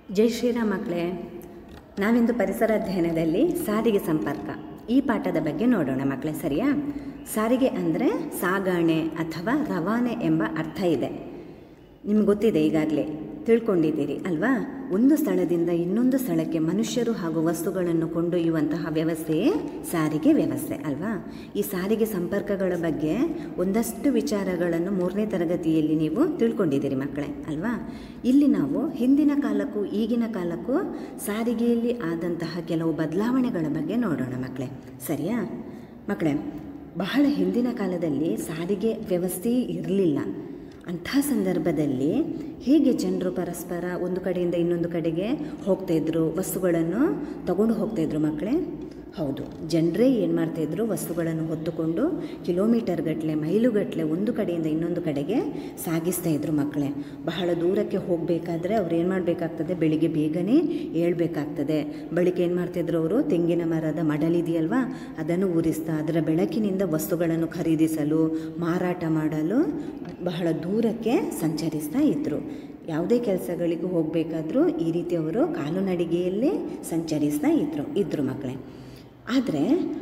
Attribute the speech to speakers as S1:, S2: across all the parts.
S1: ಜೈ ಶ್ರೀರಾಮ್ ಮಕ್ಕಳೇ ನಾವಿಂದು ಪರಿಸರ ಅಧ್ಯಯನದಲ್ಲಿ ಸಾರಿಗೆ ಸಂಪರ್ಕ ಈ ಪಾಠದ ಬಗ್ಗೆ ನೋಡೋಣ ಮಕ್ಕಳೇ ಸರಿಯಾ ಸಾರಿಗೆ ಅಂದರೆ ಸಾಗಾಣೆ ಅಥವಾ ರವಾನೆ ಎಂಬ ಅರ್ಥ ಇದೆ ನಿಮ್ಗೆ ಗೊತ್ತಿದೆ ಈಗಾಗಲೇ ತಿಳ್ಕೊಂಡಿದ್ದೀರಿ ಅಲ್ವಾ ಒಂದು ಸ್ಥಳದಿಂದ ಇನ್ನೊಂದು ಸ್ಥಳಕ್ಕೆ ಮನುಷ್ಯರು ಹಾಗೂ ವಸ್ತುಗಳನ್ನು ಕೊಂಡೊಯ್ಯುವಂತಹ ವ್ಯವಸ್ಥೆಯೇ ಸಾರಿಗೆ ವ್ಯವಸ್ಥೆ ಅಲ್ವಾ ಈ ಸಾರಿಗೆ ಸಂಪರ್ಕಗಳ ಬಗ್ಗೆ ಒಂದಷ್ಟು ವಿಚಾರಗಳನ್ನು ಮೂರನೇ ತರಗತಿಯಲ್ಲಿ ನೀವು ತಿಳ್ಕೊಂಡಿದ್ದೀರಿ ಮಕ್ಕಳೇ ಅಲ್ವಾ ಇಲ್ಲಿ ನಾವು ಹಿಂದಿನ ಕಾಲಕ್ಕೂ ಈಗಿನ ಕಾಲಕ್ಕೂ ಸಾರಿಗೆಯಲ್ಲಿ ಆದಂತಹ ಕೆಲವು ಬದಲಾವಣೆಗಳ ಬಗ್ಗೆ ನೋಡೋಣ ಮಕ್ಕಳೇ ಸರಿಯಾ ಮಕ್ಕಳೇ ಬಹಳ ಹಿಂದಿನ ಕಾಲದಲ್ಲಿ ಸಾರಿಗೆ ವ್ಯವಸ್ಥೆಯೇ ಇರಲಿಲ್ಲ ಅಂಥ ಸಂದರ್ಭದಲ್ಲಿ ಹೇಗೆ ಜನರು ಪರಸ್ಪರ ಒಂದು ಕಡೆಯಿಂದ ಇನ್ನೊಂದು ಕಡೆಗೆ ಹೋಗ್ತಾಯಿದ್ರು ವಸ್ತುಗಳನ್ನು ತಗೊಂಡು ಹೋಗ್ತಾಯಿದ್ರು ಮಕ್ಕಳೇ ಹೌದು ಜನರೇ ಏನು ಮಾಡ್ತಾಯಿದ್ರು ವಸ್ತುಗಳನ್ನು ಹೊತ್ತುಕೊಂಡು ಕಿಲೋಮೀಟರ್ ಗಟ್ಟಲೆ ಮೈಲುಗಟ್ಟಲೆ ಒಂದು ಕಡೆಯಿಂದ ಇನ್ನೊಂದು ಕಡೆಗೆ ಸಾಗಿಸ್ತಾ ಇದ್ರು ಮಕ್ಕಳೇ ಬಹಳ ದೂರಕ್ಕೆ ಹೋಗಬೇಕಾದ್ರೆ ಅವ್ರು ಏನು ಮಾಡಬೇಕಾಗ್ತದೆ ಬೆಳಿಗ್ಗೆ ಬೇಗನೆ ಏಳಬೇಕಾಗ್ತದೆ ಬಳಿಕ ಏನು ಮಾಡ್ತಿದ್ರು ಅವರು ತೆಂಗಿನ ಮರದ ಮಡಲಿದೆಯಲ್ವಾ ಅದನ್ನು ಉರಿಸ್ತಾ ಅದರ ಬೆಳಕಿನಿಂದ ವಸ್ತುಗಳನ್ನು ಖರೀದಿಸಲು ಮಾರಾಟ ಮಾಡಲು ಬಹಳ ದೂರಕ್ಕೆ ಸಂಚರಿಸ್ತಾ ಇದ್ದರು ಯಾವುದೇ ಕೆಲಸಗಳಿಗೂ ಹೋಗಬೇಕಾದ್ರೂ ಈ ರೀತಿ ಅವರು ಕಾಲು ನಡಿಗೆಯಲ್ಲೇ ಸಂಚರಿಸ್ತಾ ಇದ್ದರು ಇದ್ದರು ಮಕ್ಕಳೇ ಆದರೆ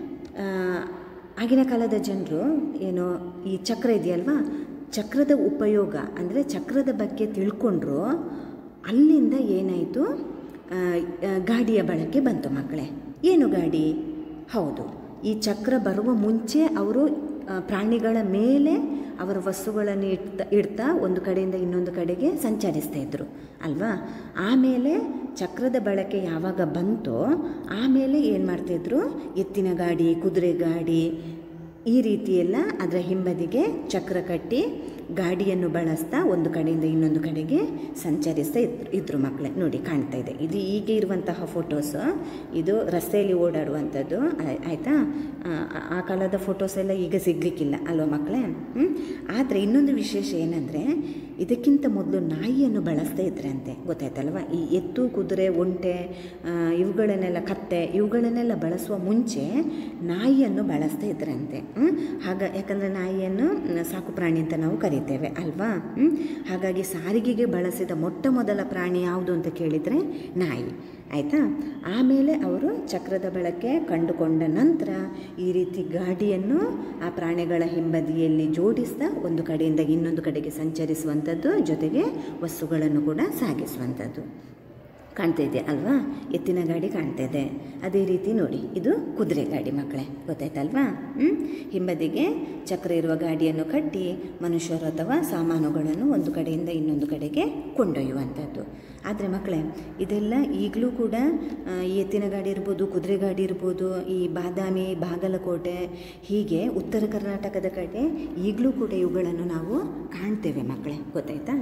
S1: ಆಗಿನ ಕಾಲದ ಜನರು ಏನೋ ಈ ಚಕ್ರ ಇದೆಯಲ್ವಾ ಚಕ್ರದ ಉಪಯೋಗ ಅಂದರೆ ಚಕ್ರದ ಬಗ್ಗೆ ತಿಳ್ಕೊಂಡ್ರು ಅಲ್ಲಿಂದ ಏನಾಯಿತು ಗಾಡಿಯ ಬಳಕೆ ಬಂತು ಮಕ್ಕಳೇ ಏನು ಗಾಡಿ ಹೌದು ಈ ಚಕ್ರ ಬರುವ ಮುಂಚೆ ಅವರು ಪ್ರಾಣಿಗಳ ಮೇಲೆ ಅವರ ವಸ್ತುಗಳನ್ನು ಇಡ್ತಾ ಇಡ್ತಾ ಒಂದು ಕಡೆಯಿಂದ ಇನ್ನೊಂದು ಕಡೆಗೆ ಸಂಚರಿಸ್ತಾ ಇದ್ದರು ಅಲ್ವಾ ಆಮೇಲೆ ಚಕ್ರದ ಬಳಕೆ ಯಾವಾಗ ಬಂತೋ ಆಮೇಲೆ ಏನು ಮಾಡ್ತಾಯಿದ್ರು ಎತ್ತಿನ ಗಾಡಿ ಕುದುರೆ ಗಾಡಿ ಈ ರೀತಿಯೆಲ್ಲ ಅದರ ಹಿಂಬದಿಗೆ ಚಕ್ರ ಕಟ್ಟಿ ಗಾಡಿಯನ್ನು ಬಳಸ್ತಾ ಒಂದು ಕಡೆಯಿಂದ ಇನ್ನೊಂದು ಕಡೆಗೆ ಸಂಚರಿಸ್ತಾ ಇದ್ರು ಇದ್ರು ಮಕ್ಕಳೇ ನೋಡಿ ಕಾಣ್ತಾ ಇದೆ ಇದು ಈಗ ಇರುವಂತಹ ಫೋಟೋಸು ಇದು ರಸ್ತೆಯಲ್ಲಿ ಓಡಾಡುವಂಥದ್ದು ಆಯಿತಾ ಆ ಕಾಲದ ಫೋಟೋಸ್ ಎಲ್ಲ ಈಗ ಸಿಗಲಿಕ್ಕಿಲ್ಲ ಅಲ್ವಾ ಮಕ್ಕಳೇ ಹ್ಞೂ ಆದರೆ ಇನ್ನೊಂದು ವಿಶೇಷ ಏನಂದರೆ ಇದಕ್ಕಿಂತ ಮೊದಲು ನಾಯಿಯನ್ನು ಬಳಸ್ತಾ ಇದ್ರಂತೆ ಗೊತ್ತಾಯ್ತಲ್ವ ಈ ಎತ್ತು ಕುದುರೆ ಒಂಟೆ ಇವುಗಳನ್ನೆಲ್ಲ ಕತ್ತೆ ಇವುಗಳನ್ನೆಲ್ಲ ಬಳಸುವ ಮುಂಚೆ ನಾಯಿಯನ್ನು ಬಳಸ್ತಾ ಇದ್ರಂತೆ ಹಾಗ ಯಾಕಂದರೆ ನಾಯಿಯನ್ನು ಸಾಕು ಪ್ರಾಣಿ ಅಂತ ನಾವು ಕರಿತೇವೆ ಅಲ್ವಾ ಹಾಗಾಗಿ ಸಾರಿಗೆಗೆ ಬಳಸಿದ ಮೊಟ್ಟ ಮೊದಲ ಪ್ರಾಣಿ ಯಾವುದು ಅಂತ ಕೇಳಿದರೆ ನಾಯಿ ಆಯಿತಾ ಆಮೇಲೆ ಅವರು ಚಕ್ರದ ಬಳಕೆ ಕಂಡುಕೊಂಡ ನಂತರ ಈ ರೀತಿ ಗಾಡಿಯನ್ನು ಆ ಪ್ರಾಣಿಗಳ ಹಿಂಬದಿಯಲ್ಲಿ ಜೋಡಿಸ್ತಾ ಒಂದು ಕಡೆಯಿಂದ ಇನ್ನೊಂದು ಕಡೆಗೆ ಸಂಚರಿಸುವಂಥದ್ದು ಜೊತೆಗೆ ವಸ್ತುಗಳನ್ನು ಕೂಡ ಸಾಗಿಸುವಂಥದ್ದು ಕಾಣ್ತಾ ಇದೆ ಅಲ್ವಾ ಎತ್ತಿನ ಗಾಡಿ ಕಾಣ್ತಾ ಇದೆ ಅದೇ ರೀತಿ ನೋಡಿ ಇದು ಕುದುರೆ ಗಾಡಿ ಮಕ್ಕಳೇ ಗೊತ್ತಾಯ್ತಲ್ವಾ ಹ್ಞೂ ಹಿಂಬದಿಗೆ ಚಕ್ರ ಇರುವ ಗಾಡಿಯನ್ನು ಕಟ್ಟಿ ಮನುಷ್ಯರು ಅಥವಾ ಸಾಮಾನುಗಳನ್ನು ಒಂದು ಕಡೆಯಿಂದ ಇನ್ನೊಂದು ಕಡೆಗೆ ಕೊಂಡೊಯ್ಯುವಂಥದ್ದು ಆದರೆ ಮಕ್ಕಳೇ ಇದೆಲ್ಲ ಈಗಲೂ ಕೂಡ ಈ ಎತ್ತಿನ ಗಾಡಿ ಇರ್ಬೋದು ಕುದುರೆ ಗಾಡಿ ಇರ್ಬೋದು ಈ ಬಾದಾಮಿ ಬಾಗಲಕೋಟೆ ಹೀಗೆ ಉತ್ತರ ಕರ್ನಾಟಕದ ಕಡೆ ಈಗಲೂ ಕೂಡ ಇವುಗಳನ್ನು ನಾವು ಕಾಣ್ತೇವೆ ಮಕ್ಕಳೇ ಗೊತ್ತಾಯ್ತಾ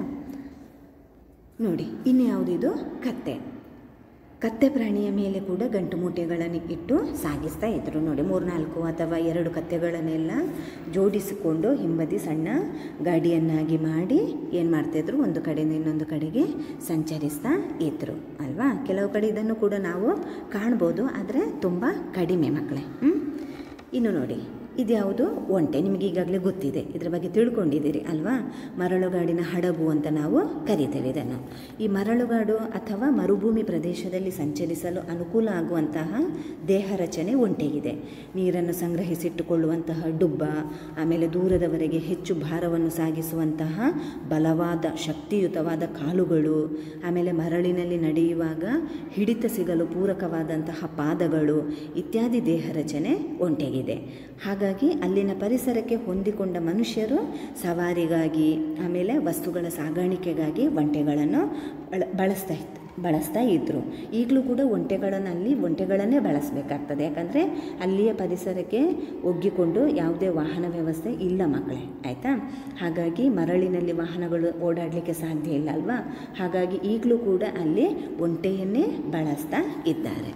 S1: ನೋಡಿ ಇನ್ಯಾವುದಿದು ಕತ್ತೆ ಕತ್ತೆ ಪ್ರಾಣಿಯ ಮೇಲೆ ಕೂಡ ಗಂಟು ಮೂಟೆಗಳನ್ನು ಇಟ್ಟು ಸಾಗಿಸ್ತಾ ಇದ್ದರು ನೋಡಿ ಮೂರ್ನಾಲ್ಕು ಅಥವಾ ಎರಡು ಕತ್ತೆಗಳನ್ನೆಲ್ಲ ಜೋಡಿಸಿಕೊಂಡು ಹಿಂಬದಿ ಸಣ್ಣ ಗಾಡಿಯನ್ನಾಗಿ ಮಾಡಿ ಏನು ಮಾಡ್ತಾಯಿದ್ರು ಒಂದು ಕಡೆಯಿಂದ ಇನ್ನೊಂದು ಕಡೆಗೆ ಸಂಚರಿಸ್ತಾ ಇದ್ದರು ಅಲ್ವಾ ಕೆಲವು ಕಡೆ ಇದನ್ನು ಕೂಡ ನಾವು ಕಾಣ್ಬೋದು ಆದರೆ ತುಂಬ ಕಡಿಮೆ ಮಕ್ಕಳೇ ಇನ್ನು ನೋಡಿ ಇದ್ಯಾವುದು ಒಂಟೆ ನಿಮಗೆ ಈಗಾಗಲೇ ಗೊತ್ತಿದೆ ಇದರ ಬಗ್ಗೆ ತಿಳ್ಕೊಂಡಿದ್ದೀರಿ ಅಲ್ವಾ ಮರಳುಗಾಡಿನ ಹಡಗು ಅಂತ ನಾವು ಕರಿತೇವೆ ಇದನ್ನು ಈ ಮರಳುಗಾಡು ಅಥವಾ ಮರುಭೂಮಿ ಪ್ರದೇಶದಲ್ಲಿ ಸಂಚರಿಸಲು ಅನುಕೂಲ ಆಗುವಂತಹ ದೇಹ ರಚನೆ ಒಂಟೆಗಿದೆ ನೀರನ್ನು ಸಂಗ್ರಹಿಸಿಟ್ಟುಕೊಳ್ಳುವಂತಹ ಡುಬ್ಬ ಆಮೇಲೆ ದೂರದವರೆಗೆ ಹೆಚ್ಚು ಭಾರವನ್ನು ಸಾಗಿಸುವಂತಹ ಬಲವಾದ ಶಕ್ತಿಯುತವಾದ ಕಾಲುಗಳು ಆಮೇಲೆ ಮರಳಿನಲ್ಲಿ ನಡೆಯುವಾಗ ಹಿಡಿತ ಸಿಗಲು ಪೂರಕವಾದಂತಹ ಪಾದಗಳು ಇತ್ಯಾದಿ ದೇಹ ರಚನೆ ಒಂಟೆಗಿದೆ ಹಾಗಾಗಿ ಅಲ್ಲಿನ ಪರಿಸರಕ್ಕೆ ಹೊಂದಿಕೊಂಡ ಮನುಷ್ಯರು ಸವಾರಿಗಾಗಿ ಆಮೇಲೆ ವಸ್ತುಗಳ ಸಾಗಾಣಿಕೆಗಾಗಿ ಒಂಟೆಗಳನ್ನು ಬಳ ಬಳಸ್ತಾ ಇತ್ತು ಬಳಸ್ತಾ ಇದ್ದರು ಈಗಲೂ ಕೂಡ ಒಂಟೆಗಳನ್ನು ಅಲ್ಲಿ ಒಂಟೆಗಳನ್ನೇ ಬಳಸಬೇಕಾಗ್ತದೆ ಯಾಕಂದರೆ ಅಲ್ಲಿಯ ಪರಿಸರಕ್ಕೆ ಒಗ್ಗಿಕೊಂಡು ಯಾವುದೇ ವಾಹನ ವ್ಯವಸ್ಥೆ ಇಲ್ಲ ಮಕ್ಕಳೇ ಆಯಿತಾ ಹಾಗಾಗಿ ಮರಳಿನಲ್ಲಿ ವಾಹನಗಳು ಓಡಾಡಲಿಕ್ಕೆ ಸಾಧ್ಯ ಇಲ್ಲ ಅಲ್ವಾ ಹಾಗಾಗಿ ಈಗಲೂ ಕೂಡ ಅಲ್ಲಿ ಒಂಟೆಯನ್ನೇ ಬಳಸ್ತಾ ಇದ್ದಾರೆ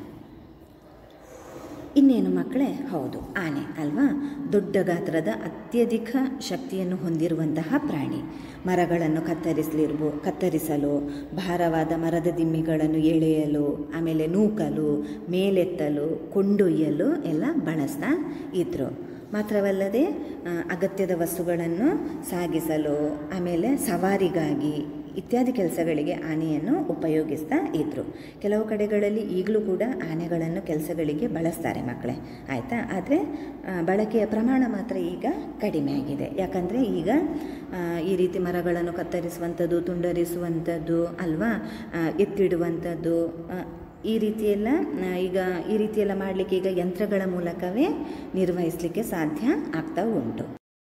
S1: ಇನ್ನೇನು ಮಕ್ಕಳೇ ಹೌದು ಆನೆ ಅಲ್ವಾ ದೊಡ್ಡ ಗಾತ್ರದ ಅತ್ಯಧಿಕ ಶಕ್ತಿಯನ್ನು ಹೊಂದಿರುವಂತಹ ಪ್ರಾಣಿ ಮರಗಳನ್ನು ಕತ್ತರಿಸಲಿರ್ಬೋ ಕತ್ತರಿಸಲು ಭಾರವಾದ ಮರದ ದಿಮ್ಮಿಗಳನ್ನು ಎಳೆಯಲು ಆಮೇಲೆ ನೂಕಲು ಮೇಲೆತ್ತಲು ಕೊಂಡೊಯ್ಯಲು ಎಲ್ಲ ಬಳಸ್ತಾ ಇದ್ದರು ಮಾತ್ರವಲ್ಲದೆ ಆ, ಅಗತ್ಯದ ವಸ್ತುಗಳನ್ನು ಸಾಗಿಸಲು ಆಮೇಲೆ ಸವಾರಿಗಾಗಿ ಇತ್ಯಾದಿ ಕೆಲಸಗಳಿಗೆ ಆನೆಯನ್ನು ಉಪಯೋಗಿಸ್ತಾ ಇದ್ದರು ಕೆಲವು ಕಡೆಗಳಲ್ಲಿ ಈಗಲೂ ಕೂಡ ಆನೆಗಳನ್ನು ಕೆಲಸಗಳಿಗೆ ಬಳಸ್ತಾರೆ ಮಕ್ಕಳೇ ಆಯಿತಾ ಆದರೆ ಬಳಕೆಯ ಪ್ರಮಾಣ ಮಾತ್ರ ಈಗ ಕಡಿಮೆ ಆಗಿದೆ ಯಾಕಂದರೆ ಈಗ ಆ, ಈ ರೀತಿ ಮರಗಳನ್ನು ಕತ್ತರಿಸುವಂಥದ್ದು ತುಂಡರಿಸುವಂಥದ್ದು ಅಲ್ವಾ ಆ, ಎತ್ತಿಡುವಂಥದ್ದು ಆ, ಈ ರೀತಿಯೆಲ್ಲ ಆ, ಈಗ ಈ ರೀತಿಯೆಲ್ಲ ಮಾಡಲಿಕ್ಕೆ ಈಗ ಯಂತ್ರಗಳ ಮೂಲಕವೇ ನಿರ್ವಹಿಸಲಿಕ್ಕೆ ಸಾಧ್ಯ ಆಗ್ತಾ ಉಂಟು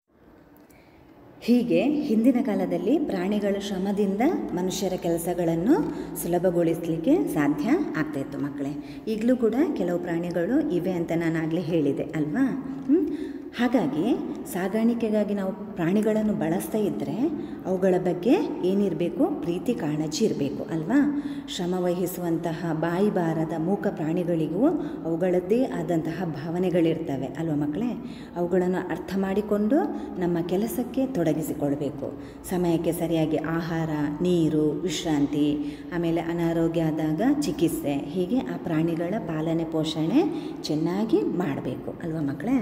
S1: ಹೀಗೆ ಹಿಂದಿನ ಕಾಲದಲ್ಲಿ ಪ್ರಾಣಿಗಳ ಶ್ರಮದಿಂದ ಮನುಷ್ಯರ ಕೆಲಸಗಳನ್ನು ಸುಲಭಗೊಳಿಸಲಿಕ್ಕೆ ಸಾಧ್ಯ ಆಗ್ತಾಯಿತ್ತು ಮಕ್ಕಳೇ ಈಗಲೂ ಕೂಡ ಕೆಲವು ಪ್ರಾಣಿಗಳು ಇವೆ ಅಂತ ನಾನು ಆಗಲೇ ಹೇಳಿದೆ ಅಲ್ವಾ ಹ್ಮ್? ಹಾಗಾಗಿ ಸಾಗಾಣಿಕೆಗಾಗಿ ನಾವು ಪ್ರಾಣಿಗಳನ್ನು ಬಳಸ್ತಾ ಇದ್ದರೆ ಅವುಗಳ ಬಗ್ಗೆ ಏನಿರಬೇಕು ಪ್ರೀತಿ ಕಾಳಜಿ ಇರಬೇಕು ಅಲ್ವಾ ಶ್ರಮ ವಹಿಸುವಂತಹ ಬಾಯಿ ಬಾರದ ಮೂಕ ಪ್ರಾಣಿಗಳಿಗೂ ಅವುಗಳದ್ದೇ ಆದಂತಹ ಭಾವನೆಗಳಿರ್ತವೆ ಅಲ್ವಾ ಮಕ್ಕಳೇ ಅವುಗಳನ್ನು ಅರ್ಥ ಮಾಡಿಕೊಂಡು ನಮ್ಮ ಕೆಲಸಕ್ಕೆ ತೊಡಗಿಸಿಕೊಳ್ಬೇಕು ಸಮಯಕ್ಕೆ ಸರಿಯಾಗಿ ಆಹಾರ ನೀರು ವಿಶ್ರಾಂತಿ ಆಮೇಲೆ ಅನಾರೋಗ್ಯ ಆದಾಗ ಚಿಕಿತ್ಸೆ ಹೀಗೆ ಆ ಪ್ರಾಣಿಗಳ ಪಾಲನೆ ಪೋಷಣೆ ಚೆನ್ನಾಗಿ ಮಾಡಬೇಕು ಅಲ್ವಾ ಮಕ್ಕಳೇ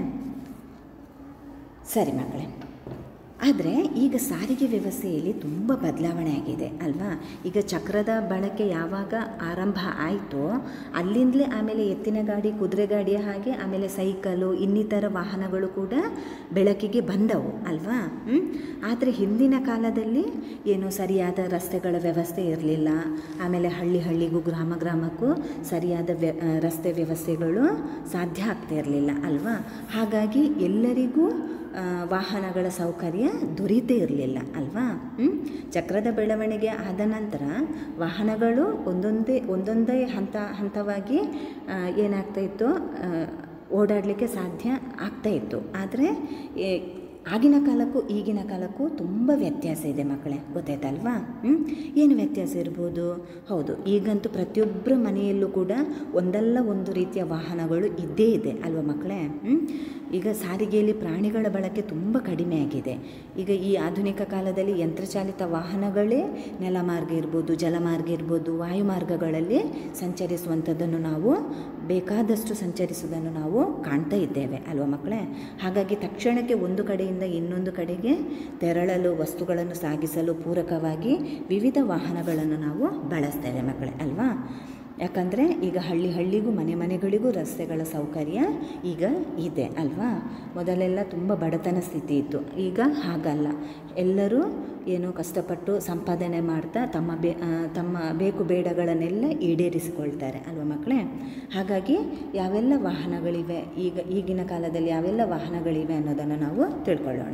S1: ಸರಿ ಮಕ್ಕಳೇ ಆದರೆ ಈಗ ಸಾರಿಗೆ ವ್ಯವಸ್ಥೆಯಲ್ಲಿ ತುಂಬ ಬದಲಾವಣೆ ಆಗಿದೆ ಅಲ್ವಾ ಈಗ ಚಕ್ರದ ಬಳಕೆ ಯಾವಾಗ ಆರಂಭ ಆಯಿತೋ ಅಲ್ಲಿಂದಲೇ ಆಮೇಲೆ ಎತ್ತಿನ ಗಾಡಿ ಕುದುರೆ ಗಾಡಿಯ ಹಾಗೆ ಆಮೇಲೆ ಸೈಕಲು ಇನ್ನಿತರ ವಾಹನಗಳು ಕೂಡ ಬೆಳಕಿಗೆ ಬಂದವು ಅಲ್ವಾ ಆದರೆ ಹಿಂದಿನ ಕಾಲದಲ್ಲಿ ಏನು ಸರಿಯಾದ ರಸ್ತೆಗಳ ವ್ಯವಸ್ಥೆ ಇರಲಿಲ್ಲ ಆಮೇಲೆ ಹಳ್ಳಿ ಹಳ್ಳಿಗೂ ಗ್ರಾಮ ಗ್ರಾಮಕ್ಕೂ ಸರಿಯಾದ ವ್ಯ ಆ, ರಸ್ತೆ ವ್ಯವಸ್ಥೆಗಳು ಸಾಧ್ಯ ಆಗ್ತಾ ಇರಲಿಲ್ಲ ಅಲ್ವಾ ಹಾಗಾಗಿ ಎಲ್ಲರಿಗೂ ಆ, ವಾಹನಗಳ ಸೌಕರ್ಯ ದೊರೀತೇ ಇರಲಿಲ್ಲ ಅಲ್ವಾ ಹ್ಮ್? ಚಕ್ರದ ಬೆಳವಣಿಗೆ ಆದ ನಂತರ ವಾಹನಗಳು ಒಂದೊಂದೇ ಒಂದೊಂದೇ ಹಂತ ಹಂತವಾಗಿ ಆ, ಏನಾಗ್ತಾ ಇತ್ತು ಆ, ಓಡಾಡಲಿಕ್ಕೆ ಸಾಧ್ಯ ಆಗ್ತಾ ಇತ್ತು ಆದರೆ ಏ- ಆಗಿನ ಕಾಲಕ್ಕೂ ಈಗಿನ ಕಾಲಕ್ಕೂ ತುಂಬ ವ್ಯತ್ಯಾಸ ಇದೆ ಮಕ್ಕಳೇ ಗೊತ್ತಾಯ್ತಲ್ವಾ ಹ್ಮ್? ಏನು ವ್ಯತ್ಯಾಸ ಇರ್ಬೋದು ಹೌದು ಈಗಂತೂ ಪ್ರತಿಯೊಬ್ಬರ ಮನೆಯಲ್ಲೂ ಕೂಡ ಒಂದಲ್ಲ ಒಂದು ರೀತಿಯ ವಾಹನಗಳು ಇದ್ದೇ ಇದೆ ಅಲ್ವಾ ಮಕ್ಕಳೇ ಹ್ಮ್? ಈಗ ಸಾರಿಗೆಯಲ್ಲಿ ಪ್ರಾಣಿಗಳ ಬಳಕೆ ತುಂಬ ಕಡಿಮೆ ಆಗಿದೆ ಈಗ ಈ ಆಧುನಿಕ ಕಾಲದಲ್ಲಿ ಯಂತ್ರಚಾಲಿತ ವಾಹನಗಳೇ ನೆಲಮಾರ್ಗ ಇರ್ಬೋದು ಜಲಮಾರ್ಗ ಇರ್ಬೋದು ವಾಯುಮಾರ್ಗಗಳಲ್ಲಿ ಸಂಚರಿಸುವಂಥದ್ದನ್ನು ನಾವು ಬೇಕಾದಷ್ಟು ಸಂಚರಿಸುವುದನ್ನು ನಾವು ಕಾಣ್ತಾ ಇದ್ದೇವೆ ಅಲ್ವಾ ಮಕ್ಕಳೇ ಹಾಗಾಗಿ ತಕ್ಷಣಕ್ಕೆ ಒಂದು ಕಡೆಯಿಂದ ಇನ್ನೊಂದು ಕಡೆಗೆ ತೆರಳಲು ವಸ್ತುಗಳನ್ನು ಸಾಗಿಸಲು ಪೂರಕವಾಗಿ ವಿವಿಧ ವಾಹನಗಳನ್ನು ನಾವು ಬಳಸ್ತೇವೆ ಮಕ್ಕಳೇ ಅಲ್ವಾ ಯಾಕಂದರೆ ಈಗ ಹಳ್ಳಿ ಹಳ್ಳಿಗೂ ಮನೆ ಮನೆಗಳಿಗೂ ರಸ್ತೆಗಳ ಸೌಕರ್ಯ ಈಗ ಇದೆ ಅಲ್ವಾ ಮೊದಲೆಲ್ಲ ತುಂಬ ಬಡತನ ಸ್ಥಿತಿ ಇತ್ತು ಈಗ ಹಾಗಲ್ಲ ಎಲ್ಲರೂ ಏನು ಕಷ್ಟಪಟ್ಟು ಸಂಪಾದನೆ ಮಾಡ್ತಾ ತಮ್ಮ ಬೇ ಆ, ತಮ್ಮ ಬೇಕು ಬೇಡಗಳನ್ನೆಲ್ಲ ಈಡೇರಿಸಿಕೊಳ್ತಾರೆ ಅಲ್ವಾ ಮಕ್ಕಳೇ ಹಾಗಾಗಿ ಯಾವೆಲ್ಲ ವಾಹನಗಳಿವೆ ಈಗ ಈಗಿನ ಕಾಲದಲ್ಲಿ ಯಾವೆಲ್ಲ ವಾಹನಗಳಿವೆ ಅನ್ನೋದನ್ನು ನಾವು ತಿಳ್ಕೊಳ್ಳೋಣ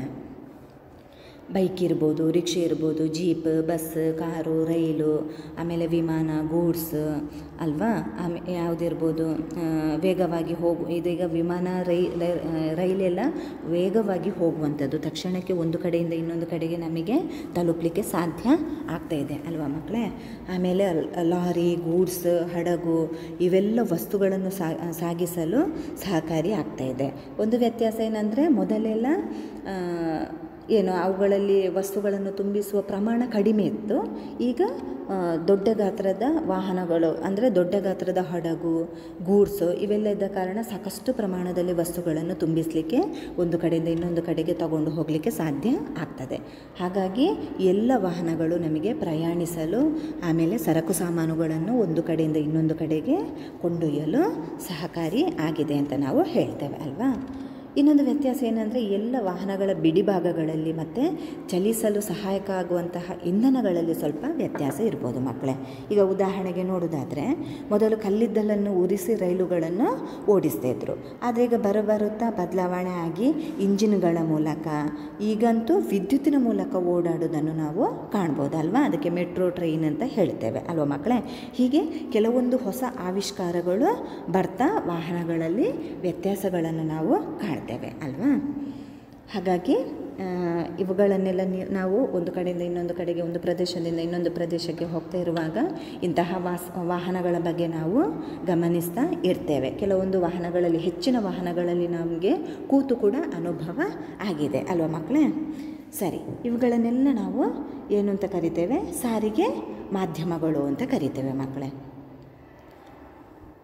S1: ಬೈಕ್ ಇರ್ಬೋದು ರಿಕ್ಷೆ ಇರ್ಬೋದು ಜೀಪ್ ಬಸ್ ಕಾರು ರೈಲು ಆಮೇಲೆ ವಿಮಾನ ಗೂಡ್ಸ್ ಅಲ್ವಾ ಆಮೇ ಯಾವುದಿರ್ಬೋದು ಆ, ವೇಗವಾಗಿ ಹೋಗು ಇದೀಗ ವಿಮಾನ ರೈ ರೈ- ಆ, ರೈಲೆಲ್ಲ ವೇಗವಾಗಿ ಹೋಗುವಂಥದ್ದು ತಕ್ಷಣಕ್ಕೆ ಒಂದು ಕಡೆಯಿಂದ ಇನ್ನೊಂದು ಕಡೆಗೆ ನಮಗೆ ತಲುಪಲಿಕ್ಕೆ ಸಾಧ್ಯ ಆಗ್ತಾ ಇದೆ ಅಲ್ವಾ ಮಕ್ಕಳೇ ಆಮೇಲೆ ಲಾರಿ ಗೂಡ್ಸ್ ಹಡಗು ಇವೆಲ್ಲ ವಸ್ತುಗಳನ್ನು ಸಾ ಸಾಗಿಸಲು ಸಹಕಾರಿ ಆಗ್ತಾ ಇದೆ ಒಂದು ವ್ಯತ್ಯಾಸ ಏನಂದರೆ ಮೊದಲೆಲ್ಲ ಆ, ಏನು ಅವುಗಳಲ್ಲಿ ವಸ್ತುಗಳನ್ನು ತುಂಬಿಸುವ ಪ್ರಮಾಣ ಕಡಿಮೆ ಇತ್ತು ಈಗ ಆ, ದೊಡ್ಡ ಗಾತ್ರದ ವಾಹನಗಳು ಅಂದರೆ ದೊಡ್ಡ ಗಾತ್ರದ ಹಡಗು ಗೂಡ್ಸು ಇವೆಲ್ಲ ಇದ್ದ ಕಾರಣ ಸಾಕಷ್ಟು ಪ್ರಮಾಣದಲ್ಲಿ ವಸ್ತುಗಳನ್ನು ತುಂಬಿಸಲಿಕ್ಕೆ ಒಂದು ಕಡೆಯಿಂದ ಇನ್ನೊಂದು ಕಡೆಗೆ ತಗೊಂಡು ಹೋಗಲಿಕ್ಕೆ ಸಾಧ್ಯ ಆಗ್ತದೆ ಹಾಗಾಗಿ ಎಲ್ಲ ವಾಹನಗಳು ನಮಗೆ ಪ್ರಯಾಣಿಸಲು ಆಮೇಲೆ ಸರಕು ಸಾಮಾನುಗಳನ್ನು ಒಂದು ಕಡೆಯಿಂದ ಇನ್ನೊಂದು ಕಡೆಗೆ ಕೊಂಡೊಯ್ಯಲು ಸಹಕಾರಿ ಆಗಿದೆ ಅಂತ ನಾವು ಹೇಳ್ತೇವೆ ಅಲ್ವಾ ಇನ್ನೊಂದು ವ್ಯತ್ಯಾಸ ಏನಂದರೆ ಎಲ್ಲ ವಾಹನಗಳ ಬಿಡಿ ಭಾಗಗಳಲ್ಲಿ ಮತ್ತು ಚಲಿಸಲು ಸಹಾಯಕ ಆಗುವಂತಹ ಇಂಧನಗಳಲ್ಲಿ ಸ್ವಲ್ಪ ವ್ಯತ್ಯಾಸ ಇರ್ಬೋದು ಮಕ್ಕಳೇ ಈಗ ಉದಾಹರಣೆಗೆ ನೋಡೋದಾದರೆ ಮೊದಲು ಕಲ್ಲಿದ್ದಲನ್ನು ಉರಿಸಿ ರೈಲುಗಳನ್ನು ಓಡಿಸ್ತಾ ಇದ್ರು ಆದರೆ ಈಗ ಬರಬರುತ್ತಾ ಬದಲಾವಣೆ ಆಗಿ ಇಂಜಿನ್ಗಳ ಮೂಲಕ ಈಗಂತೂ ವಿದ್ಯುತ್ತಿನ ಮೂಲಕ ಓಡಾಡೋದನ್ನು ನಾವು ಕಾಣ್ಬೋದಲ್ವಾ ಅದಕ್ಕೆ ಮೆಟ್ರೋ ಟ್ರೈನ್ ಅಂತ ಹೇಳ್ತೇವೆ ಅಲ್ವಾ ಮಕ್ಕಳೇ ಹೀಗೆ ಕೆಲವೊಂದು ಹೊಸ ಆವಿಷ್ಕಾರಗಳು ಬರ್ತಾ ವಾಹನಗಳಲ್ಲಿ ವ್ಯತ್ಯಾಸಗಳನ್ನು ನಾವು ಕಾಣ್ತೇವೆ ಅಲ್ವಾ ಹಾಗಾಗಿ ಆ, ಇವುಗಳನ್ನೆಲ್ಲ ನಿ- ನಾವು ಒಂದು ಕಡೆಯಿಂದ ಇನ್ನೊಂದು ಕಡೆಗೆ ಒಂದು ಪ್ರದೇಶದಿಂದ ಇನ್ನೊಂದು ಪ್ರದೇಶಕ್ಕೆ ಹೋಗ್ತಾ ಇರುವಾಗ ಇಂತಹ ವಾಸ್ ವಾಹನಗಳ ಬಗ್ಗೆ ನಾವು ಗಮನಿಸ್ತಾ ಇರ್ತೇವೆ ಕೆಲವೊಂದು ವಾಹನಗಳಲ್ಲಿ ಹೆಚ್ಚಿನ ವಾಹನಗಳಲ್ಲಿ ನಮಗೆ ಕೂತು ಕೂಡ ಅನುಭವ ಆಗಿದೆ ಅಲ್ವಾ ಮಕ್ಕಳೇ ಸರಿ ಇವುಗಳನ್ನೆಲ್ಲ ನಾವು ಏನು ಅಂತ ಕರಿತೇವೆ ಸಾರಿಗೆ ಮಾಧ್ಯಮಗಳು ಅಂತ ಕರಿತೇವೆ ಮಕ್ಕಳೇ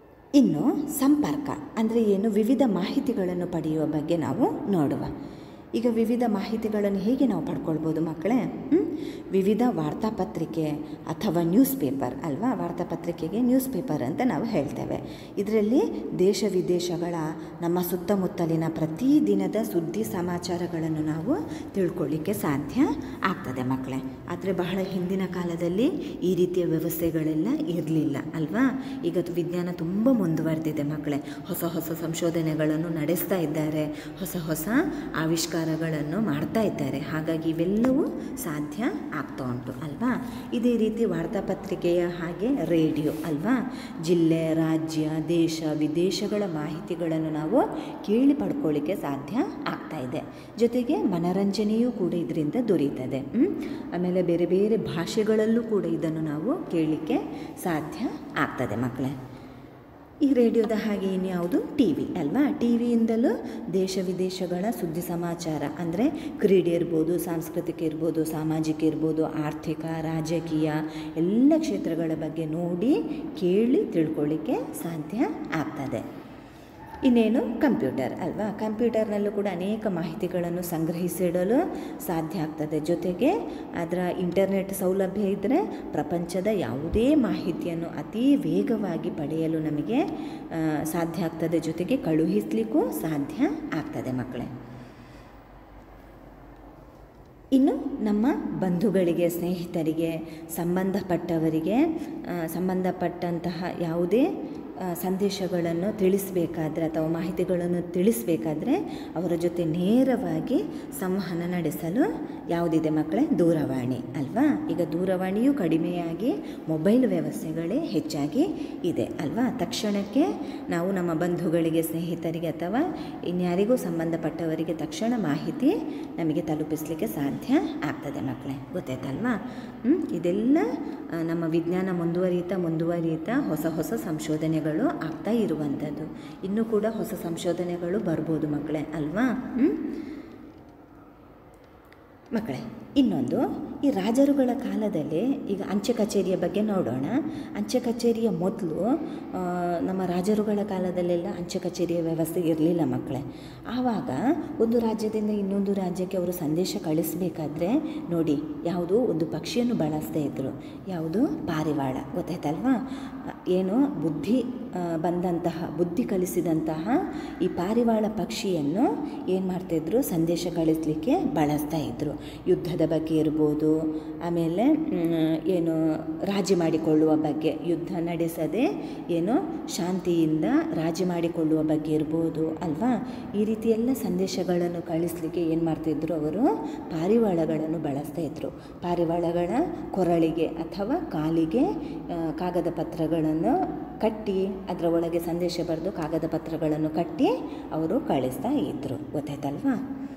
S1: ಇನ್ನು ಸಂಪರ್ಕ ಅಂದರೆ ಏನು ವಿವಿಧ ಮಾಹಿತಿಗಳನ್ನು ಪಡೆಯುವ ಬಗ್ಗೆ ನಾವು ನೋಡುವ ಈಗ ವಿವಿಧ ಮಾಹಿತಿಗಳನ್ನು ಹೇಗೆ ನಾವು ಪಡ್ಕೊಳ್ಬೋದು ಮಕ್ಕಳೇ ಹ್ಮ್? ವಿವಿಧ ವಾರ್ತಾಪತ್ರಿಕೆ ಅಥವಾ ನ್ಯೂಸ್ ಪೇಪರ್ ಅಲ್ವಾ ವಾರ್ತಾಪತ್ರಿಕೆಗೆ ನ್ಯೂಸ್ ಪೇಪರ್ ಅಂತ ನಾವು ಹೇಳ್ತೇವೆ ಇದರಲ್ಲಿ ದೇಶ ವಿದೇಶಗಳ ನಮ್ಮ ಸುತ್ತಮುತ್ತಲಿನ ಪ್ರತಿದಿನದ ಸುದ್ದಿ ಸಮಾಚಾರಗಳನ್ನು ನಾವು ತಿಳ್ಕೊಳ್ಳಿಕ್ಕೆ ಸಾಧ್ಯ ಆಗ್ತದೆ ಮಕ್ಕಳೇ ಆದರೆ ಬಹಳ ಹಿಂದಿನ ಕಾಲದಲ್ಲಿ ಈ ರೀತಿಯ ವ್ಯವಸ್ಥೆಗಳೆಲ್ಲ ಇರಲಿಲ್ಲ ಅಲ್ವಾ ಈಗ ತು- ವಿಜ್ಞಾನ ತುಂಬ ಮುಂದುವರೆದಿದೆ ಮಕ್ಕಳೇ ಹೊಸ ಹೊಸ ಸಂಶೋಧನೆಗಳನ್ನು ನಡೆಸ್ತಾ ಇದ್ದಾರೆ ಹೊಸ ಹೊಸ ಆವಿಷ್ಕಾರಗಳನ್ನು ಮಾಡ್ತಾ ಇದ್ದಾರೆ ಹಾಗಾಗಿ ಇವೆಲ್ಲವೂ ಸಾಧ್ಯ ಆಗ್ತಾ ಉಂಟು ಅಲ್ವಾ ಇದೇ ರೀತಿ ವಾರ್ತಾಪತ್ರಿಕೆಯ ಹಾಗೆ ರೇಡಿಯೋ ಅಲ್ವಾ ಜಿಲ್ಲೆ ರಾಜ್ಯ ದೇಶ ವಿದೇಶಗಳ ಮಾಹಿತಿಗಳನ್ನು ನಾವು ಕೇಳಿ ಪಡ್ಕೊಳ್ಳಿಕ್ಕೆ ಸಾಧ್ಯ ಆಗ್ತಾ ಇದೆ ಜೊತೆಗೆ ಮನರಂಜನೆಯೂ ಕೂಡ ಇದರಿಂದ ದೊರೀತದೆ ಹ್ಮ್? ಆಮೇಲೆ ಬೇರೆ ಬೇರೆ ಭಾಷೆಗಳಲ್ಲೂ ಕೂಡ ಇದನ್ನು ನಾವು ಕೇಳಲಿಕ್ಕೆ ಸಾಧ್ಯ ಆಗ್ತದೆ ಮಕ್ಕಳೇ ಈ ರೇಡಿಯೋದ ಹಾಗೆ ಇನ್ಯಾವುದು ಟಿ ವಿ ಅಲ್ವಾ ಟಿ ವಿಯಿಂದಲೂ ದೇಶ ವಿದೇಶಗಳ ಸುದ್ದಿ ಸಮಾಚಾರ ಅಂದರೆ ಕ್ರೀಡೆ ಇರ್ಬೋದು ಸಾಂಸ್ಕೃತಿಕ ಇರ್ಬೋದು ಸಾಮಾಜಿಕ ಇರ್ಬೋದು ಆರ್ಥಿಕ ರಾಜಕೀಯ ಎಲ್ಲ ಕ್ಷೇತ್ರಗಳ ಬಗ್ಗೆ ನೋಡಿ ಕೇಳಿ ತಿಳ್ಕೊಳ್ಳಿಕ್ಕೆ ಸಾಧ್ಯ ಆಗ್ತದೆ ಇನ್ನೇನು ಕಂಪ್ಯೂಟರ್ ಅಲ್ವಾ ಕಂಪ್ಯೂಟರ್ನಲ್ಲೂ ಕೂಡ ಅನೇಕ ಮಾಹಿತಿಗಳನ್ನು ಸಂಗ್ರಹಿಸಿಡಲು ಸಾಧ್ಯ ಆಗ್ತದೆ ಜೊತೆಗೆ ಅದರ ಇಂಟರ್ನೆಟ್ ಸೌಲಭ್ಯ ಇದ್ದರೆ ಪ್ರಪಂಚದ ಯಾವುದೇ ಮಾಹಿತಿಯನ್ನು ಅತಿ ವೇಗವಾಗಿ ಪಡೆಯಲು ನಮಗೆ ಆ, ಸಾಧ್ಯ ಆಗ್ತದೆ ಜೊತೆಗೆ ಕಳುಹಿಸಲಿಕ್ಕೂ ಸಾಧ್ಯ ಆಗ್ತದೆ ಮಕ್ಕಳೇ ಇನ್ನು ನಮ್ಮ ಬಂಧುಗಳಿಗೆ ಸ್ನೇಹಿತರಿಗೆ ಸಂಬಂಧಪಟ್ಟವರಿಗೆ ಆ, ಸಂಬಂಧಪಟ್ಟಂತಹ ಯಾವುದೇ ಆ, ಸಂದೇಶಗಳನ್ನು ತಿಳಿಸಬೇಕಾದ್ರೆ ಅಥವಾ ಮಾಹಿತಿಗಳನ್ನು ತಿಳಿಸಬೇಕಾದ್ರೆ ಅವರ ಜೊತೆ ನೇರವಾಗಿ ಸಂವಹನ ನಡೆಸಲು ಯಾವುದಿದೆ ಮಕ್ಕಳೇ ದೂರವಾಣಿ ಅಲ್ವಾ ಈಗ ದೂರವಾಣಿಯೂ ಕಡಿಮೆಯಾಗಿ ಮೊಬೈಲ್ ವ್ಯವಸ್ಥೆಗಳೇ ಹೆಚ್ಚಾಗಿ ಇದೆ ಅಲ್ವಾ ತಕ್ಷಣಕ್ಕೆ ನಾವು ನಮ್ಮ ಬಂಧುಗಳಿಗೆ ಸ್ನೇಹಿತರಿಗೆ ಅಥವಾ ಇನ್ಯಾರಿಗೂ ಸಂಬಂಧಪಟ್ಟವರಿಗೆ ತಕ್ಷಣ ಮಾಹಿತಿ ನಮಗೆ ತಲುಪಿಸಲಿಕ್ಕೆ ಸಾಧ್ಯ ಆಗ್ತದೆ ಮಕ್ಕಳೇ ಗೊತ್ತಾಯ್ತಲ್ವಾ ಹ್ಮ್? ಇದೆಲ್ಲ ಆ, ನಮ್ಮ ವಿಜ್ಞಾನ ಮುಂದುವರಿಯುತ್ತಾ ಮುಂದುವರಿಯುತ್ತಾ ಹೊಸ ಹೊಸ ಸಂಶೋಧನೆಗಳು ಆಗ್ತಾ ಇರುವಂಥದ್ದು ಇನ್ನೂ ಕೂಡ ಹೊಸ ಸಂಶೋಧನೆಗಳು ಬರ್ಬೋದು ಮಕ್ಕಳೇ ಅಲ್ವಾ ಹ್ಮ್? ಮಕ್ಕಳೇ ಇನ್ನೊಂದು ಈ ರಾಜರುಗಳ ಕಾಲದಲ್ಲಿ ಈಗ ಅಂಚೆ ಕಚೇರಿಯ ಬಗ್ಗೆ ನೋಡೋಣ ಅಂಚೆ ಕಚೇರಿಯ ಮೊದಲು ನಮ್ಮ ರಾಜರುಗಳ ಕಾಲದಲ್ಲೆಲ್ಲ ಅಂಚೆ ಕಚೇರಿಯ ವ್ಯವಸ್ಥೆ ಇರಲಿಲ್ಲ ಮಕ್ಕಳೇ ಆವಾಗ ಒಂದು ರಾಜ್ಯದಿಂದ ಇನ್ನೊಂದು ರಾಜ್ಯಕ್ಕೆ ಅವರು ಸಂದೇಶ ಕಳಿಸಬೇಕಾದ್ರೆ ನೋಡಿ ಯಾವುದು ಒಂದು ಪಕ್ಷಿಯನ್ನು ಬಳಸ್ತಾ ಇದ್ದರು ಯಾವುದು ಪಾರಿವಾಳ ಗೊತ್ತಾಯ್ತಲ್ವಾ ಏನು ಬುದ್ಧಿ ಆ, ಬಂದಂತಹ ಬುದ್ಧಿ ಕಲಿಸಿದಂತಹ ಈ ಪಾರಿವಾಳ ಪಕ್ಷಿಯನ್ನು ಏನು ಮಾಡ್ತಾಯಿದ್ರು ಸಂದೇಶ ಕಳಿಸ್ಲಿಕ್ಕೆ ಬಳಸ್ತಾ ಇದ್ದರು ಯುದ್ಧದ ಬಗ್ಗೆ ಇರ್ಬೋದು ಆಮೇಲೆ ಮ್, ಏನು ರಾಜಿ ಮಾಡಿಕೊಳ್ಳುವ ಬಗ್ಗೆ ಯುದ್ಧ ನಡೆಸದೆ ಏನು ಶಾಂತಿಯಿಂದ ರಾಜಿ ಮಾಡಿಕೊಳ್ಳುವ ಬಗ್ಗೆ ಇರ್ಬೋದು ಅಲ್ವಾ ಈ ರೀತಿ ಎಲ್ಲ ಸಂದೇಶಗಳನ್ನು ಕಳಿಸ್ಲಿಕ್ಕೆ ಏನು ಮಾಡ್ತಿದ್ರು ಅವರು ಪಾರಿವಾಳಗಳನ್ನು ಬಳಸ್ತಾ ಇದ್ರು ಪಾರಿವಾಳಗಳ ಕೊರಳಿಗೆ ಅಥವಾ ಕಾಲಿಗೆ ಆ, ಕಾಗದ ಪತ್ರಗಳನ್ನು ಕಟ್ಟಿ ಅದರ ಒಳಗೆ ಸಂದೇಶ ಬರೆದು ಕಾಗದ ಪತ್ರಗಳನ್ನು ಕಟ್ಟಿ ಅವರು ಕಳಿಸ್ತಾ ಇದ್ದರು ಗೊತ್ತಾಯ್ತಲ್ವಾ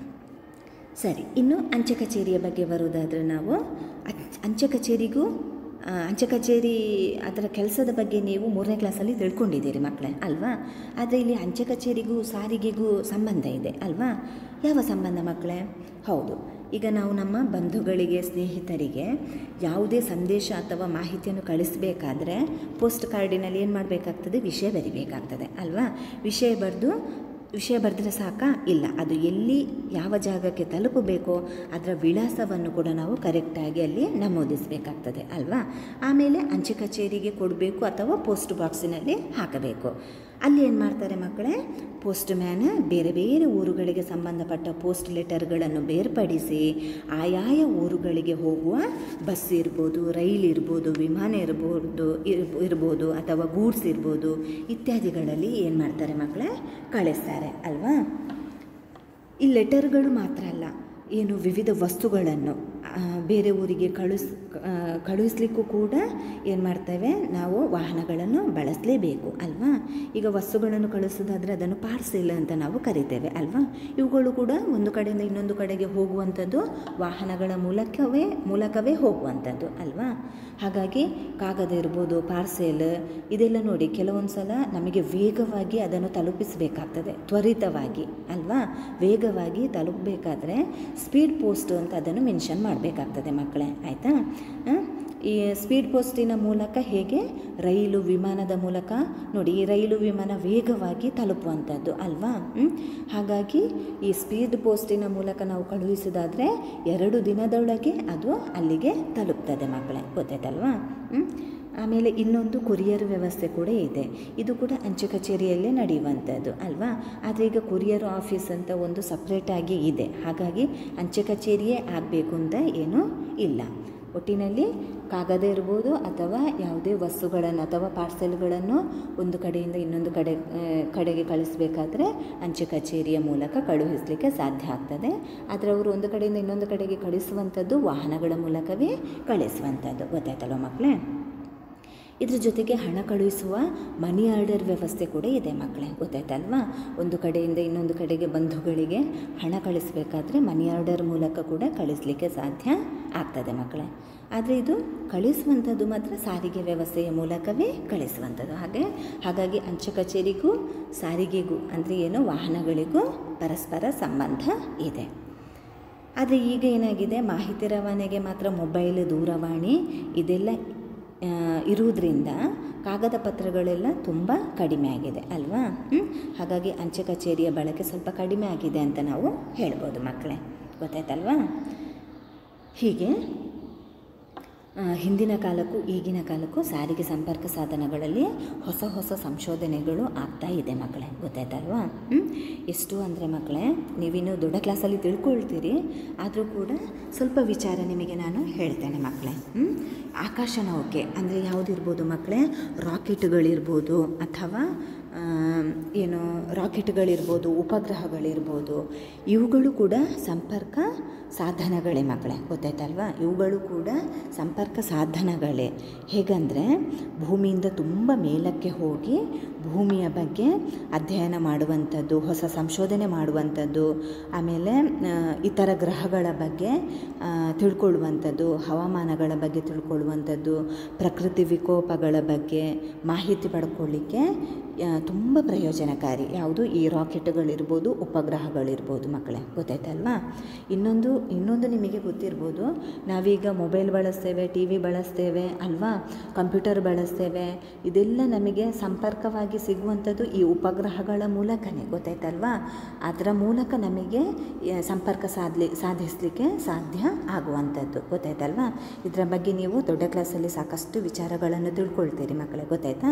S1: ಸರಿ ಇನ್ನು ಅಂಚೆ ಕಚೇರಿಯ ಬಗ್ಗೆ ಬರೋದಾದರೆ ನಾವು ಅಂಚ್- ಅಂಚೆ ಕಚೇರಿಗೂ ಆ, ಅಂಚೆ ಕಚೇರಿ ಅದರ ಕೆಲಸದ ಬಗ್ಗೆ ನೀವು ಮೂರನೇ ಕ್ಲಾಸಲ್ಲಿ ತಿಳ್ಕೊಂಡಿದ್ದೀರಿ ಮಕ್ಕಳೇ ಅಲ್ವಾ ಆದರೆ ಇಲ್ಲಿ ಅಂಚೆ ಕಚೇರಿಗೂ ಸಾರಿಗೆಗೂ ಸಂಬಂಧ ಇದೆ ಅಲ್ವಾ ಯಾವ ಸಂಬಂಧ ಮಕ್ಕಳೇ ಹೌದು ಈಗ ನಾವು ನಮ್ಮ ಬಂಧುಗಳಿಗೆ ಸ್ನೇಹಿತರಿಗೆ ಯಾವುದೇ ಸಂದೇಶ ಅಥವಾ ಮಾಹಿತಿಯನ್ನು ಕಳಿಸಬೇಕಾದ್ರೆ ಪೋಸ್ಟ್ ಕಾರ್ಡಿನಲ್ಲಿ ಏನು ಮಾಡಬೇಕಾಗ್ತದೆ ವಿಷಯ ಬರಿಬೇಕಾಗ್ತದೆ ಅಲ್ವಾ ವಿಷಯ ಬರೆದು ವಿಷಯ ಬರೆದ್ರೆ ಸಾಕಾ ಇಲ್ಲ ಅದು ಎಲ್ಲಿ ಯಾವ ಜಾಗಕ್ಕೆ ತಲುಪಬೇಕೋ ಅದರ ವಿಳಾಸವನ್ನು ಕೂಡ ನಾವು ಕರೆಕ್ಟಾಗಿ ಅಲ್ಲಿ ನಮೂದಿಸಬೇಕಾಗ್ತದೆ ಅಲ್ವಾ ಆಮೇಲೆ ಅಂಚೆ ಕಚೇರಿಗೆ ಕೊಡಬೇಕು ಅಥವಾ ಪೋಸ್ಟ್ ಬಾಕ್ಸಿನಲ್ಲಿ ಹಾಕಬೇಕು ಅಲ್ಲಿ ಏನು ಮಾಡ್ತಾರೆ ಮಕ್ಕಳೇ ಪೋಸ್ಟ್ ಮ್ಯಾನ್ ಬೇರೆ ಬೇರೆ ಊರುಗಳಿಗೆ ಸಂಬಂಧಪಟ್ಟ ಪೋಸ್ಟ್ ಲೆಟರ್ಗಳನ್ನು ಬೇರ್ಪಡಿಸಿ ಆಯಾಯ ಊರುಗಳಿಗೆ ಹೋಗುವ ಬಸ್ ಇರ್ಬೋದು ರೈಲ್ ಇರ್ಬೋದು ವಿಮಾನ ಇರ್ಬೋದು ಇರ್ಬ- ಇರ್ಬೋದು ಅಥವಾ ಗೂಡ್ಸ್ ಇರ್ಬೋದು ಇತ್ಯಾದಿಗಳಲ್ಲಿ ಏನು ಮಾಡ್ತಾರೆ ಮಕ್ಕಳೇ ಕಳಿಸ್ತಾರೆ ಅಲ್ವಾ ಈ ಲೆಟರ್ಗಳು ಮಾತ್ರ ಅಲ್ಲ ಏನು ವಿವಿಧ ವಸ್ತುಗಳನ್ನು ಆ, ಬೇರೆ ಊರಿಗೆ ಕಳಿಸ್ ಆ, ಕಳುಹಿಸ್ಲಿಕ್ಕೂ ಕೂಡ ಏನು ಮಾಡ್ತೇವೆ ನಾವು ವಾಹನಗಳನ್ನು ಬಳಸಲೇಬೇಕು ಅಲ್ವಾ ಈಗ ವಸ್ತುಗಳನ್ನು ಕಳಿಸೋದಾದರೆ ಅದನ್ನು ಪಾರ್ಸೆಲ್ ಅಂತ ನಾವು ಕರಿತೇವೆ ಅಲ್ವಾ ಇವುಗಳು ಕೂಡ ಒಂದು ಕಡೆಯಿಂದ ಇನ್ನೊಂದು ಕಡೆಗೆ ಹೋಗುವಂಥದ್ದು ವಾಹನಗಳ ಮೂಲಕವೇ ಮೂಲಕವೇ ಹೋಗುವಂಥದ್ದು ಅಲ್ವಾ ಹಾಗಾಗಿ ಕಾಗದ ಇರ್ಬೋದು ಪಾರ್ಸೆಲ್ ಇದೆಲ್ಲ ನೋಡಿ ಕೆಲವೊಂದು ಸಲ ನಮಗೆ ವೇಗವಾಗಿ ಅದನ್ನು ತಲುಪಿಸಬೇಕಾಗ್ತದೆ ತ್ವರಿತವಾಗಿ ಅಲ್ವಾ ವೇಗವಾಗಿ ತಲುಪಬೇಕಾದ್ರೆ ಸ್ಪೀಡ್ ಪೋಸ್ಟ್ ಅಂತ ಅದನ್ನು ಮೆನ್ಷನ್ ಮಾಡಬೇಕಾಗ್ತದೆ ಮಕ್ಕಳೇ ಆಯಿತಾ ಈ ಸ್ಪೀಡ್ ಪೋಸ್ಟಿನ ಮೂಲಕ ಹೇಗೆ ರೈಲು ವಿಮಾನದ ಮೂಲಕ ನೋಡಿ ಈ ರೈಲು ವಿಮಾನ ವೇಗವಾಗಿ ತಲುಪುವಂಥದ್ದು ಅಲ್ವಾ ಹ್ಮ್? ಹಾಗಾಗಿ ಈ ಸ್ಪೀಡ್ ಪೋಸ್ಟಿನ ಮೂಲಕ ನಾವು ಕಳುಹಿಸೋದಾದರೆ ಎರಡು ದಿನದೊಳಗೆ ಅದು ಅಲ್ಲಿಗೆ ತಲುಪ್ತದೆ ಮಕ್ಕಳೇ ಗೊತ್ತಾಯ್ತಲ್ವಾ ಹ್ಮ್? ಆಮೇಲೆ ಇನ್ನೊಂದು ಕೊರಿಯರ್ ವ್ಯವಸ್ಥೆ ಕೂಡ ಇದೆ ಇದು ಕೂಡ ಅಂಚೆ ಕಚೇರಿಯಲ್ಲೇ ನಡೆಯುವಂಥದ್ದು ಅಲ್ವಾ ಆದರೆ ಈಗ ಕೊರಿಯರ್ ಆಫೀಸ್ ಅಂತ ಒಂದು ಸಪ್ರೇಟಾಗಿ ಇದೆ ಹಾಗಾಗಿ ಅಂಚೆ ಕಚೇರಿಯೇ ಆಗಬೇಕು ಅಂತ ಏನೂ ಇಲ್ಲ ಒಟ್ಟಿನಲ್ಲಿ ಕಾಗದ ಇರ್ಬೋದು ಅಥವಾ ಯಾವುದೇ ವಸ್ತುಗಳನ್ನು ಅಥವಾ ಪಾರ್ಸೆಲ್ಗಳನ್ನು ಒಂದು ಕಡೆಯಿಂದ ಇನ್ನೊಂದು ಕಡೆ ಆ, ಕಡೆಗೆ ಕಳಿಸಬೇಕಾದ್ರೆ ಅಂಚೆ ಕಚೇರಿಯ ಮೂಲಕ ಕಳುಹಿಸಲಿಕ್ಕೆ ಸಾಧ್ಯ ಆಗ್ತದೆ ಆದರೆ ಅವರು ಒಂದು ಕಡೆಯಿಂದ ಇನ್ನೊಂದು ಕಡೆಗೆ ಕಳಿಸುವಂಥದ್ದು ವಾಹನಗಳ ಮೂಲಕವೇ ಕಳಿಸುವಂಥದ್ದು ಗೊತ್ತಾಯ್ತಲ್ವ ಮಕ್ಕಳೇ ಇದ್ರ ಜೊತೆಗೆ ಹಣ ಕಳುಹಿಸುವ ಮನಿ ಆರ್ಡರ್ ವ್ಯವಸ್ಥೆ ಕೂಡ ಇದೆ ಮಕ್ಕಳೇ ಗೊತ್ತಾಯ್ತಲ್ವಾ ಒಂದು ಕಡೆಯಿಂದ ಇನ್ನೊಂದು ಕಡೆಗೆ ಬಂಧುಗಳಿಗೆ ಹಣ ಕಳಿಸಬೇಕಾದ್ರೆ ಮನಿ ಆರ್ಡರ್ ಮೂಲಕ ಕೂಡ ಕಳಿಸಲಿಕ್ಕೆ ಸಾಧ್ಯ ಆಗ್ತದೆ ಮಕ್ಕಳೇ ಆದರೆ ಇದು ಕಳಿಸುವಂಥದ್ದು ಮಾತ್ರ ಸಾರಿಗೆ ವ್ಯವಸ್ಥೆಯ ಮೂಲಕವೇ ಕಳಿಸುವಂಥದ್ದು ಹಾಗೆ ಹಾಗಾಗಿ ಅಂಚೆ ಕಚೇರಿಗೂ ಸಾರಿಗೆಗೂ ಅಂದರೆ ಏನು ವಾಹನಗಳಿಗೂ ಪರಸ್ಪರ ಸಂಬಂಧ ಇದೆ ಆದರೆ ಈಗ ಏನಾಗಿದೆ ಮಾಹಿತಿ ರವಾನೆಗೆ ಮಾತ್ರ ಮೊಬೈಲ್ ದೂರವಾಣಿ ಇದೆಲ್ಲ ಆ, ಇರುವುದರಿಂದ ಕಾಗದ ಪತ್ರಗಳೆಲ್ಲ ತುಂಬ ಕಡಿಮೆ ಆಗಿದೆ ಅಲ್ವಾ ಹ್ಮ್? ಹಾಗಾಗಿ ಅಂಚೆ ಕಚೇರಿಯ ಬಳಕೆ ಸ್ವಲ್ಪ ಕಡಿಮೆ ಆಗಿದೆ ಅಂತ ನಾವು ಹೇಳ್ಬೋದು ಮಕ್ಕಳೇ ಗೊತ್ತಾಯ್ತಲ್ವಾ ಹೀಗೆ ಆ, ಹಿಂದಿನ ಕಾಲಕ್ಕೂ ಈಗಿನ ಕಾಲಕ್ಕೂ ಸಾರಿಗೆ ಸಂಪರ್ಕ ಸಾಧನಗಳಲ್ಲಿ ಹೊಸ ಹೊಸ ಸಂಶೋಧನೆಗಳು ಆಗ್ತಾ ಇದೆ ಮಕ್ಕಳೇ ಗೊತ್ತಾಯ್ತಲ್ವಾ ಹ್ಮ್? ಎಷ್ಟು ಅಂದರೆ ಮಕ್ಕಳೇ ನೀವಿನ್ನು ದೊಡ್ಡ ಕ್ಲಾಸಲ್ಲಿ ತಿಳ್ಕೊಳ್ತೀರಿ ಆದರೂ ಕೂಡ ಸ್ವಲ್ಪ ವಿಚಾರ ನಿಮಗೆ ನಾನು ಹೇಳ್ತೇನೆ ಮಕ್ಕಳೇ ಹ್ಮ್? ಆಕಾಶ ನೌಕೆ ಅಂದರೆ ಯಾವುದಿರ್ಬೋದು ಮಕ್ಕಳೇ ರಾಕೆಟ್ಗಳಿರ್ಬೋದು ಅಥವಾ ಆ, ಏನು ರಾಕೆಟ್ಗಳಿರ್ಬೋದು ಉಪಗ್ರಹಗಳಿರ್ಬೋದು ಇವುಗಳು ಕೂಡ ಸಂಪರ್ಕ ಸಾಧನಗಳೇ ಮಕ್ಕಳೇ ಗೊತ್ತಾಯ್ತಲ್ವಾ ಇವುಗಳು ಕೂಡ ಸಂಪರ್ಕ ಸಾಧನಗಳೇ ಹೇಗಂದರೆ ಭೂಮಿಯಿಂದ ತುಂಬ ಮೇಲಕ್ಕೆ ಹೋಗಿ ಭೂಮಿಯ ಬಗ್ಗೆ ಅಧ್ಯಯನ ಮಾಡುವಂಥದ್ದು ಹೊಸ ಸಂಶೋಧನೆ ಮಾಡುವಂಥದ್ದು ಆಮೇಲೆ ಆ, ಇತರ ಗ್ರಹಗಳ ಬಗ್ಗೆ ಆ, ತಿಳ್ಕೊಳ್ಳುವಂಥದ್ದು ಹವಾಮಾನಗಳ ಬಗ್ಗೆ ತಿಳ್ಕೊಳ್ಳುವಂಥದ್ದು ಪ್ರಕೃತಿ ವಿಕೋಪಗಳ ಬಗ್ಗೆ ಮಾಹಿತಿ ಪಡ್ಕೊಳ್ಳಿಕ್ಕೆ ತುಂಬ ಪ್ರಯೋಜನಕಾರಿ ಯಾವುದು ಈ ರಾಕೆಟ್ಗಳಿರ್ಬೋದು ಉಪಗ್ರಹಗಳಿರ್ಬೋದು ಮಕ್ಕಳೇ ಗೊತ್ತಾಯ್ತಲ್ವಾ ಇನ್ನೊಂದು ಇನ್ನೊಂದು ನಿಮಗೆ ಗೊತ್ತಿರ್ಬೋದು ನಾವೀಗ ಮೊಬೈಲ್ ಬಳಸ್ತೇವೆ ಟಿ ವಿ ಬಳಸ್ತೇವೆ ಅಲ್ವಾ ಕಂಪ್ಯೂಟರ್ ಬಳಸ್ತೇವೆ ಇದೆಲ್ಲ ನಮಗೆ ಸಂಪರ್ಕವಾಗಿ ಸಿಗುವಂಥದ್ದು ಈ ಉಪಗ್ರಹಗಳ ಮೂಲಕನೇ ಗೊತ್ತಾಯ್ತಲ್ವಾ ಅದರ ಮೂಲಕ ನಮಗೆ ಆ, ಸಂಪರ್ಕ ಸಾಧಲಿ ಸಾಧಿಸಲಿಕ್ಕೆ ಸಾಧ್ಯ ಆಗುವಂಥದ್ದು ಗೊತ್ತಾಯ್ತಲ್ವಾ ಇದರ ಬಗ್ಗೆ ನೀವು ದೊಡ್ಡ ಕ್ಲಾಸಲ್ಲಿ ಸಾಕಷ್ಟು ವಿಚಾರಗಳನ್ನು ತಿಳ್ಕೊಳ್ತೀರಿ ಮಕ್ಕಳೇ ಗೊತ್ತಾಯ್ತಾ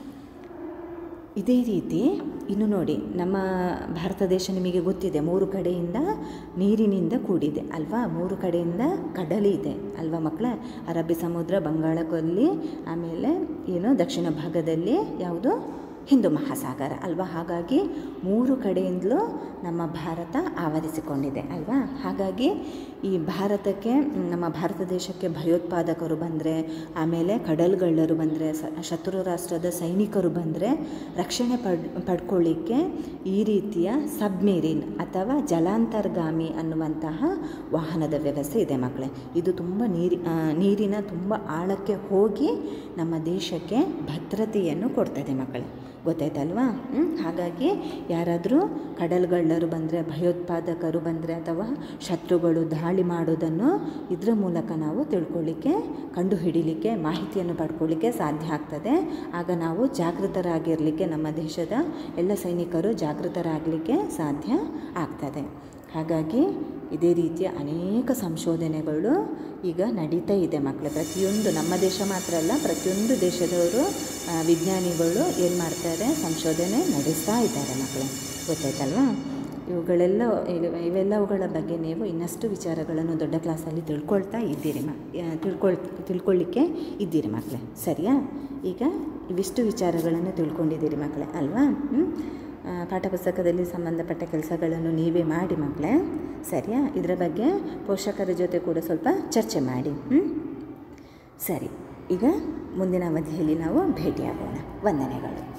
S1: ಇದೇ ರೀತಿ ಇನ್ನು ನೋಡಿ ನಮ್ಮ ಭಾರತ ದೇಶ ನಿಮಗೆ ಗೊತ್ತಿದೆ ಮೂರು ಕಡೆಯಿಂದ ನೀರಿನಿಂದ ಕೂಡಿದೆ ಅಲ್ವಾ ಮೂರು ಕಡೆಯಿಂದ ಕಡಲಿದೆ ಅಲ್ವಾ ಮಕ್ಕಳೇ ಅರಬ್ಬಿ ಸಮುದ್ರ ಬಂಗಾಳಕೊಲ್ಲಿ ಆಮೇಲೆ ಏನು ದಕ್ಷಿಣ ಭಾಗದಲ್ಲಿ ಯಾವುದು ಹಿಂದೂ ಮಹಾಸಾಗರ ಅಲ್ವಾ ಹಾಗಾಗಿ ಮೂರು ಕಡೆಯಿಂದಲೂ ನಮ್ಮ ಭಾರತ ಆವರಿಸಿಕೊಂಡಿದೆ ಅಲ್ವಾ ಹಾಗಾಗಿ ಈ ಭಾರತಕ್ಕೆ ಮ್, ನಮ್ಮ ಭಾರತ ದೇಶಕ್ಕೆ ಭಯೋತ್ಪಾದಕರು ಬಂದರೆ ಆಮೇಲೆ ಕಡಲ್ಗಳ್ಳರು ಬಂದರೆ ಶತ್ರು ರಾಷ್ಟ್ರದ ಸೈನಿಕರು ಬಂದರೆ ರಕ್ಷಣೆ ಪಡ್ ಪಡ್ಕೊಳ್ಳಿಕ್ಕೆ ಈ ರೀತಿಯ ಸಬ್ಮೆರೀನ್ ಅಥವಾ ಜಲಾಂತರ್ಗಾಮಿ ಅನ್ನುವಂತಹ ವಾಹನದ ವ್ಯವಸ್ಥೆ ಇದೆ ಮಕ್ಕಳೇ ಇದು ತುಂಬ ನೀರಿ ಆ, ನೀರಿನ ತುಂಬ ಆಳಕ್ಕೆ ಹೋಗಿ ನಮ್ಮ ದೇಶಕ್ಕೆ ಭದ್ರತೆಯನ್ನು ಕೊಡ್ತದೆ ಮಕ್ಕಳೇ ಗೊತ್ತಾಯ್ತಲ್ವಾ ಹ್ಮ್? ಹಾಗಾಗಿ ಯಾರಾದರೂ ಕಡಲ್ಗಳ್ಳರು ಬಂದರೆ ಭಯೋತ್ಪಾದಕರು ಬಂದರೆ ಅಥವಾ ಶತ್ರುಗಳು ದಾಳಿ ಮಾಡೋದನ್ನು ಇದರ ಮೂಲಕ ನಾವು ತಿಳ್ಕೊಳ್ಳಿಕ್ಕೆ ಕಂಡುಹಿಡಿಲಿಕ್ಕೆ ಮಾಹಿತಿಯನ್ನು ಪಡ್ಕೊಳ್ಳಿಕ್ಕೆ ಸಾಧ್ಯ ಆಗ್ತದೆ ಆಗ ನಾವು ಜಾಗೃತರಾಗಿರಲಿಕ್ಕೆ ನಮ್ಮ ದೇಶದ ಎಲ್ಲ ಸೈನಿಕರು ಜಾಗೃತರಾಗಲಿಕ್ಕೆ ಸಾಧ್ಯ ಆಗ್ತದೆ ಹಾಗಾಗಿ ಇದೇ ರೀತಿಯ ಅನೇಕ ಸಂಶೋಧನೆಗಳು ಈಗ ನಡೀತಾ ಇದೆ ಮಕ್ಕಳು ಪ್ರತಿಯೊಂದು ನಮ್ಮ ದೇಶ ಮಾತ್ರ ಅಲ್ಲ ಪ್ರತಿಯೊಂದು ದೇಶದವರು ಆ, ವಿಜ್ಞಾನಿಗಳು ಏನು ಮಾಡ್ತಾರೆ ಸಂಶೋಧನೆ ನಡೆಸ್ತಾ ಇದ್ದಾರೆ ಮಕ್ಕಳು ಗೊತ್ತಾಯ್ತಲ್ವಾ ಇವುಗಳೆಲ್ಲ ಇವ್- ಇವೆಲ್ಲವುಗಳ ಬಗ್ಗೆ ನೀವು ಇನ್ನಷ್ಟು ವಿಚಾರಗಳನ್ನು ದೊಡ್ಡ ಕ್ಲಾಸಲ್ಲಿ ತಿಳ್ಕೊಳ್ತಾ ಇದ್ದೀರಿ ಮ ಆ, ತಿಳ್ಕೊಳ್ ತಿಳ್ಕೊಳ್ಳಿಕ್ಕೆ ಇದ್ದೀರಿ ಮಕ್ಕಳೇ ಸರಿಯಾ ಈಗ ಇವಿಷ್ಟು ವಿಚಾರಗಳನ್ನು ತಿಳ್ಕೊಂಡಿದ್ದೀರಿ ಮಕ್ಕಳೇ ಅಲ್ವಾ ಹ್ಮ್? ಆ, ಪಾಠಪುಸ್ತಕದಲ್ಲಿ ಸಂಬಂಧಪಟ್ಟ ಕೆಲಸಗಳನ್ನು ನೀವೇ ಮಾಡಿ ಮಕ್ಕಳೇ ಸರಿಯಾ ಇದರ ಬಗ್ಗೆ ಪೋಷಕರ ಜೊತೆ ಕೂಡ ಸ್ವಲ್ಪ ಚರ್ಚೆ ಮಾಡಿ ಹ್ಮ್? ಸರಿ ಈಗ ಮುಂದಿನ ಅವಧಿಯಲ್ಲಿ ನಾವು ಭೇಟಿಯಾಗೋಣ ವಂದನೆಗಳು